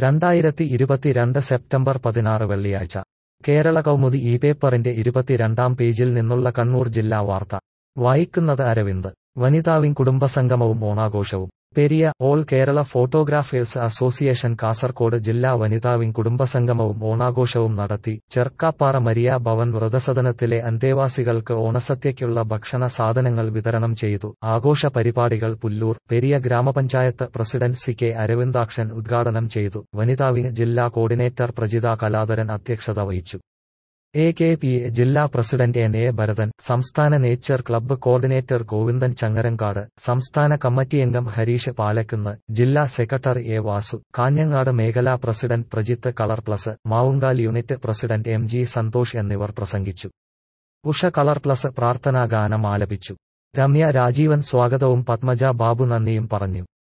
രണ്ടായിരത്തി ഇരുപത്തിരണ്ട് സെപ്റ്റംബർ പതിനാറ് വെള്ളിയാഴ്ച കേരള കൗമുദി ഈ പേപ്പറിന്റെ ഇരുപത്തിരണ്ടാം പേജിൽ നിന്നുള്ള കണ്ണൂർ ജില്ലാ വാർത്ത വായിക്കുന്നത് അരവിന്ദ് വനിതാവിൻ കുടുംബസംഗമവും ഓണാഘോഷവും Periya all Kerala photographers association Kasaragod ജില്ലാ വനിതാവിൻ കുടുംബസംഗമവും ഓണാഘോഷവും നടത്തി ചെർക്കാപ്പാറ മരിയ ഭവൻ വൃതസദനത്തിലെ അന്തേവാസികൾക്ക് ഓണസദ്യയ്ക്കുള്ള ഭക്ഷണ സാധനങ്ങൾ വിതരണം ചെയ്തു ആഘോഷ പരിപാടികൾ പുല്ലൂർ പെരിയ ഗ്രാമപഞ്ചായത്ത് പ്രസിഡന്റ് സി കെ അരവിന്ദാക്ഷൻ ഉദ്ഘാടനം ചെയ്തു വനിതാവിന് ജില്ലാ കോർഡിനേറ്റർ പ്രജിത കലാധരൻ അധ്യക്ഷത വഹിച്ചു എ കെ പി എ ജില്ലാ പ്രസിഡന്റ് എൻ എ ഭരതൻ സംസ്ഥാന nature club coordinator Govindan Changarankad സംസ്ഥാന കമ്മിറ്റിയംഗം ഹരീഷ് പാലക്കുന്ന് ജില്ലാ സെക്രട്ടറി എ വാസു കാഞ്ഞങ്ങാട് മേഖലാ president Prajith colour plus Mavungal unit president M G Santhosh എന്നിവർ പ്രസംഗിച്ചു ഉഷ കളർ പ്ലസ് പ്രാർത്ഥനാ ഗാനം ആലപിച്ചു രമ്യ രാജീവൻ സ്വാഗതവും പത്മജ ബാബു നന്ദിയും പറഞ്ഞു